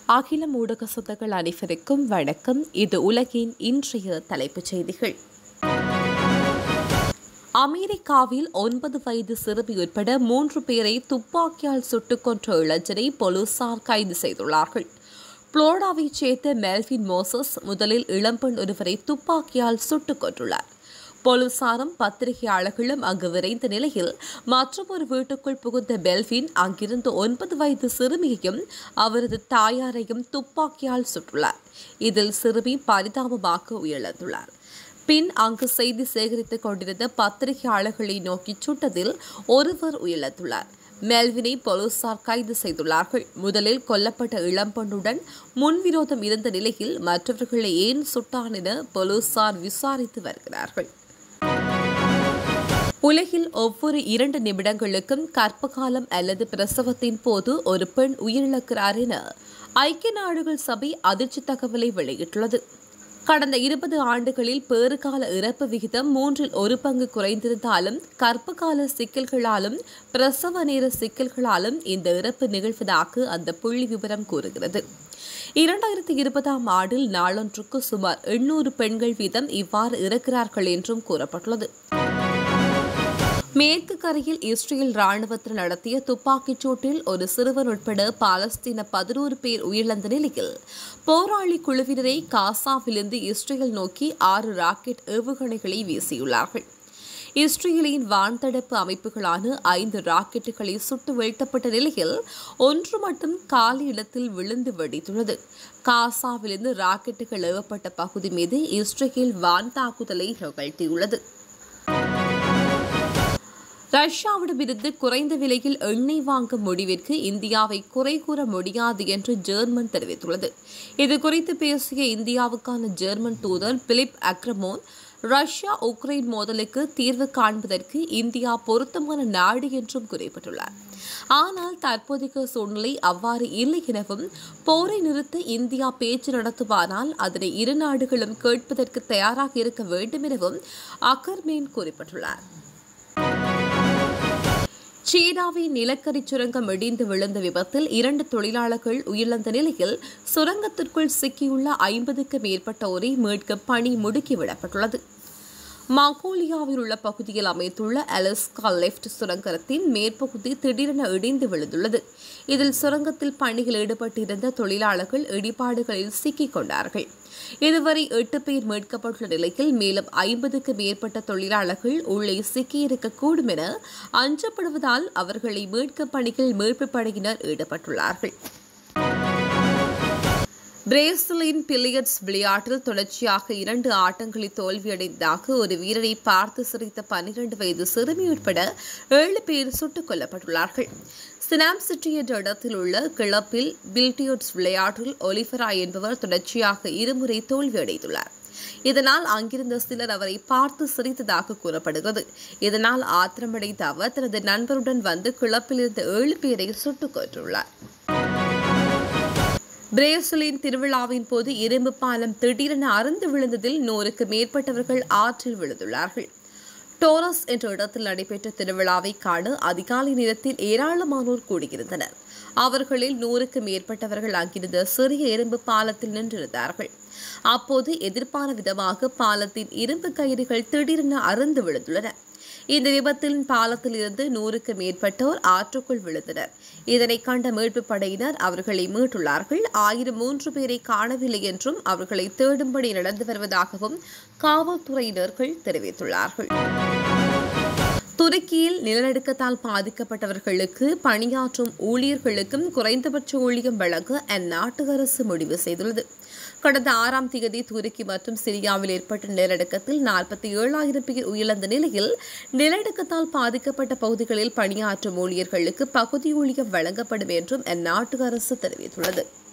அகில ஊடக சொந்தங்கள் அனைவருக்கும் வணக்கம் இது உலகின் இன்றைய தலைப்புச் செய்திகள் அமெரிக்காவில் ஒன்பது வயது சிறுமி உட்பட மூன்று பேரை துப்பாக்கியால் சுட்டுக் கொன்ற இளைஞரை போலீசார் கைது செய்துள்ளார்கள் புளோரிடாவைச் சேர்ந்த மெல்வின் மோசஸ் முதலில் இளம்பெண் ஒருவரை துப்பாக்கியால் சுட்டுக் கொண்டுள்ளார் போலீசாரும் பத்திரிகையாளர்களும் அங்கு விரைந்த நிலையில் மற்றொரு வீட்டுக்குள் புகுந்த பெல்வின் அங்கிருந்து ஒன்பது வயது சிறுமியையும் அவரது தாயாரையும் துப்பாக்கியால் சுட்டுள்ளார் இதில் சிறுமி பரிதாபமாக உயிரிழந்துள்ளார் பின் அங்கு செய்தி சேகரித்துக் கொண்டிருந்த பத்திரிகையாளர்களை நோக்கி சுட்டதில் ஒருவர் உயிரிழந்துள்ளார் மெல்வினை போலீசார் கைது செய்துள்ளார்கள் முதலில் கொல்லப்பட்ட இளம்பெண்ணுடன் முன்விரோதம் இருந்த நிலையில் மற்றவர்களை ஏன் சுட்டான் என போலீசார் விசாரித்து வருகிறார்கள் உலகில் ஒவ்வொரு இரண்டு நிமிடங்களுக்கும் கற்பகாலம் அல்லது பிரசவத்தின் போது ஒரு பெண் உயிரிழக்கிறார் என ஐக்கிய நாடுகள் சபை அதிர்ச்சி தகவலை வெளியிட்டுள்ளது கடந்த இருபது ஆண்டுகளில் பேறுகால இறப்பு விகிதம் மூன்றில் ஒரு பங்கு குறைந்திருந்தாலும் கற்பகால சிக்கல்களாலும் பிரசவ நேர சிக்கல்களாலும் இந்த இறப்பு நிகழ்வதாக அந்த புள்ளி விவரம் கூறுகிறது இரண்டாயிரத்தி இருபதாம் ஆண்டில் நாளொன்றுக்கு சுமார் எண்ணூறு பெண்கள் வீதம் இவ்வாறு இறக்கிறார்கள் என்றும் கூறப்பட்டுள்ளது மேற்கு கரையில் இஸ்ரேல் ராணுவத்தில் நடத்திய துப்பாக்கிச் சூட்டில் ஒரு சிறுவன் உட்பட பாலஸ்தீன பதினோரு பேர் உயிரிழந்த நிலையில் போராளி குழுவினரை காசாவிலிருந்து இஸ்ரேல் நோக்கி ஆறு ராக்கெட் ஏவுகணைகளை வீசியுள்ளார்கள் இஸ்ரேலின் வான்தடுப்பு அமைப்புகளான ஐந்து ராக்கெட்டுகளை சுட்டு வீழ்த்தப்பட்ட நிலையில் ஒன்று மட்டும் காலி இடத்தில் விழுந்து வெடித்துள்ளது காசாவிலிருந்து ராக்கெட்டுகள் ஏவப்பட்ட பகுதி மீது இஸ்ரேல் வான் தாக்குதலை நிகழ்த்தியுள்ளது ரஷ்யாவிடமிருந்து குறைந்த விலையில் எண்ணெய் வாங்கும் முடிவிற்கு இந்தியாவை குறை கூற முடியாது என்று ஜெர்மன் தெரிவித்துள்ளது இதுகுறித்து பேசிய இந்தியாவுக்கான ஜெர்மன் தூதர் பிலிப் அக்ரமோன் ரஷ்யா உக்ரைன் மோதலுக்கு தீர்வு காண்பதற்கு இந்தியா பொருத்தமான நாடு என்றும் குறிப்பிட்டுள்ளார் ஆனால் தற்போதைய சூழ்நிலை அவ்வாறு இல்லை எனவும் போரை நிறுத்த இந்தியா பேச்சு நடத்துவானால் அதனை இரு நாடுகளும் கேட்பதற்கு தயாராக இருக்க வேண்டும் எனவும் அகர்மேன் குறிப்பிட்டுள்ளார் சீனாவின் நிலக்கரி சுரங்கம் இடிந்து விழுந்த விபத்தில் இரண்டு தொழிலாளர்கள் உயிரிழந்த நிலையில் சுரங்கத்திற்குள் சிக்கியுள்ள ஐம்பதுக்கு மேற்பட்டோரை மீட்க பணி முடுக்கிவிடப்பட்டுள்ளது மங்கோலியாவில் உள்ள பகுதியில் அமைந்துள்ள அலஸ்கா லெப்ட் சுரங்கத்தின் மேற்பகுதி திடீரென இடிந்து விழுந்துள்ளது இதில் சுரங்கத்தில் பணியில் ஈடுபட்டிருந்த தொழிலாளர்கள் இடிபாடுகளில் சிக்கிக் கொண்டார்கள் இதுவரை எட்டு பேர் மீட்கப்பட்டுள்ள நிலையில் மேலும் ஐம்பதுக்கு மேற்பட்ட தொழிலாளர்கள் உள்ளே சிக்கியிருக்கக்கூடும் என அஞ்சப்படுவதால் அவர்களை மீட்கும் பணியில் மீட்புப் படையினர் ஈடுபட்டுள்ளார்கள் பிரேசிலின் பில்லியர்ட்ஸ் விளையாட்டில் தொடர்ச்சியாக இரண்டு ஆட்டங்களில் தோல்வியடைந்ததாக ஒரு வீரரை பார்த்து சிரித்த பன்னிரண்டு வயது சிறுமி உட்பட ஏழு பேர் சுட்டுக் கொல்லப்பட்டுள்ளார்கள் சினாம் சிட்டி என்ற இடத்தில் உள்ள கிளப்பில் பில்டியோட்ஸ் விளையாட்டில் ஒலிஃபரா என்பவர் தொடர்ச்சியாக இருமுறை தோல்வியடைந்துள்ளார் இதனால் அங்கிருந்த சிலர் அவரை பார்த்து சிரித்ததாக கூறப்படுகிறது இதனால் ஆத்திரமடைந்த அவர் தனது நண்பருடன் வந்து கிளப்பில் இருந்த ஏழு பேரை சுட்டுக் கொன்றுள்ளார் பிரேசிலின் திருவிழாவின் போது இரும்பு பாலம் திடீரென அறுந்து விழுந்ததில் நூறுக்கு மேற்பட்டவர்கள் ஆற்றில் விழுந்துள்ளார்கள் டோரஸ் என்ற இடத்தில் நடைபெற்ற திருவிழாவை காண அதிகாலை நேரத்தில் ஏராளமானோர் கூடியிருந்தனர் அவர்களில் நூறுக்கு மேற்பட்டவர்கள் அங்கிருந்த சிறிய இரும்பு பாலத்தில் நின்றிருந்தார்கள் அப்போது எதிர்பார விதமாக பாலத்தின் இரும்பு கயிறுகள் திடீரென அறுந்து விழுந்துள்ளன இந்த விபத்தில் பாலத்தில் இருந்து நூறுக்கு மேற்பட்டோர் ஆற்றுக்குள் விழுந்தனர் இதனை கண்ட மீட்பு படையினர் அவர்களை மீட்டுள்ளார்கள் ஆயிரம் மூன்று பேரை காணவில்லை என்றும் அவர்களை தேடும்படி நடந்து வருவதாகவும் காவல்துறையினர்கள் தெரிவித்துள்ளார்கள் துருக்கியில் நிலநடுக்கத்தால் பாதிக்கப்பட்டவர்களுக்கு பணியாற்றும் ஊழியர்களுக்கும் குறைந்தபட்ச ஊழியம் வழங்க அந்நாட்டு அரசு முடிவு செய்துள்ளது கடந்த ஆறாம் தேதி துருக்கி மற்றும் சிரியாவில் ஏற்பட்ட நிலநடுக்கத்தில் நாற்பத்தி ஏழாயிரம் பேர் உயிரிழந்த நிலையில் நிலநடுக்கத்தால் பாதிக்கப்பட்ட பகுதிகளில் பணியாற்றும் ஊழியர்களுக்கு பகுதி ஊழியம் வழங்கப்படும் என்றும் அந்நாட்டு அரசு தெரிவித்துள்ளது